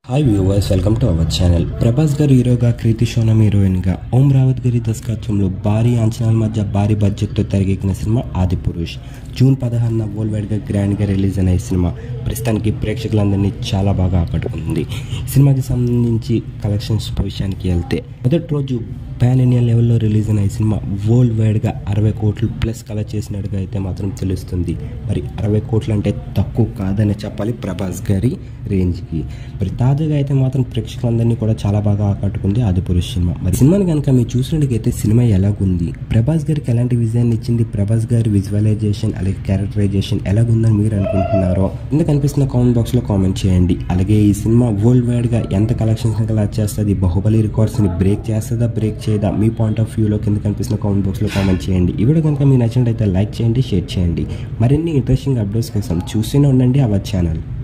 hi viewers welcome to our channel Prabhas గారు హీరోగా కృతి షోనం హీరోయిన్గా ఓం రావత్ గారి దర్శకత్వంలో భారీ అంచనాల మధ్య భారీ బడ్జెట్తో తెరకెక్కిన సినిమా ఆది పురుష్ జూన్ పదహారున వరల్డ్ వైడ్గా గ్రాండ్గా రిలీజ్ అయిన ఈ సినిమా ప్రస్తుతానికి ప్రేక్షకులందరినీ చాలా బాగా ఆకట్టుకుంది ఈ సినిమాకి సంబంధించి కలెక్షన్స్ పొజిషన్కి వెళ్తే మొదటి రోజు పాన్ ఇండియా లెవెల్లో రిలీజ్ అయిన ఈ సినిమా వరల్డ్ వైడ్గా అరవై కోట్లు ప్లస్ కలెక్ట్ చేసినట్టుగా అయితే మాత్రం తెలుస్తుంది మరి అరవై కోట్లు అంటే తక్కువ కాదని చెప్పాలి ప్రభాస్ గారి రేంజ్కి మరి తాజాగా అయితే మాత్రం ప్రేక్షకులందరినీ కూడా చాలా బాగా ఆకట్టుకుంది ఆదిపురుష్ సినిమా మరి సినిమాని కనుక మీరు చూసినట్టుగైతే సినిమా ఎలాగుంది ప్రభాస్ గారికి ఎలాంటి విజయాన్ని ఇచ్చింది ప్రభాస్ గారి విజువలైజేషన్ అలాగే క్యారెక్టరైజేషన్ ఎలాగుందని మీరు అనుకుంటున్నారో కింద కనిపిస్తున్న కామెంట్ బాక్స్లో కామెంట్ చేయండి అలాగే ఈ సినిమా వరల్డ్ వైడ్గా ఎంత కలెక్షన్స్ కలెక్ట్ చేస్తుంది బాహుబలి రికార్డ్స్ని బ్రేక్ చేస్తుందా బ్రేక్ చేయదా మీ పాయింట్ ఆఫ్ వ్యూలో కింద కనిపిస్తున్న కామెంట్ బాక్స్లో కామెంట్ చేయండి ఈ వీడియో కనుక మీకు నచ్చినట్టయితే లైక్ చేయండి షేర్ చేయండి మరిన్ని ఇంట్రెస్టింగ్ అప్డేట్స్ కోసం చూస్తూనే ఉండండి అవర్ ఛానల్